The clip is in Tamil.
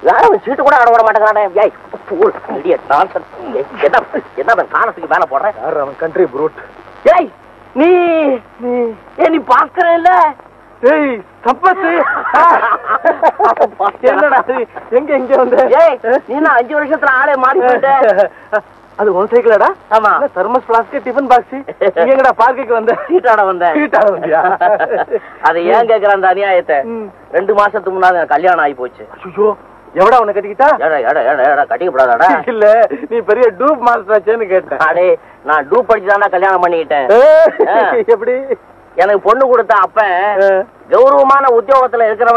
யாரும் சீட்டு கூட ஆட விட மாட்டேங்கிறானே ஏய் fool, idiot, nonsense. ஏய், என்ன என்ன அவன் காணத்துக்கு மேல போடுறேன் யார் அவன் கண்ட்ரி ப்ரூட் ஏய் நீ நீ ஏய் நீ பாக்குற இல்ல ஏய் சம்பத்து என்னடா இது? எங்க எங்க வந்த ஏய் நீ என்ன அஞ்சு வருஷத்துல ஆளே மாறி போயிட்ட அது உன் சைக்கிளடா ஆமா தெர்மஸ் பிளாஸ்க் டிஃபன் பாக்ஸ் நீ எங்கடா பார்க்குக்கு வந்த சீட்டாட வந்தேன் சீட்டாட வந்தியா? அதை ஏன் கேக்குற அந்த அநியாயத்தை ம். ரெண்டு மாசத்துக்கு முன்னாடி எனக்கு கல்யாணம் ஆகி போச்சு ஐயோ எவடா உன்னை கட்டிக்கிட்டா ஏடா ஏடா ஏடா ஏடா கட்டிக்கப்படாதாடா இல்ல நீ பெரிய டூப் மாஸ்டர் ஆச்சேன்னு கேட்டேன் அடே நான் டூ படிச்சு கல்யாணம் பண்ணிக்கிட்டேன் ஏய், ஆ. எப்படி எனக்கு பொண்ணு கொடுத்த அப்ப ஆ. கௌரவமான உத்தியோகத்துல இருக்கிறவன்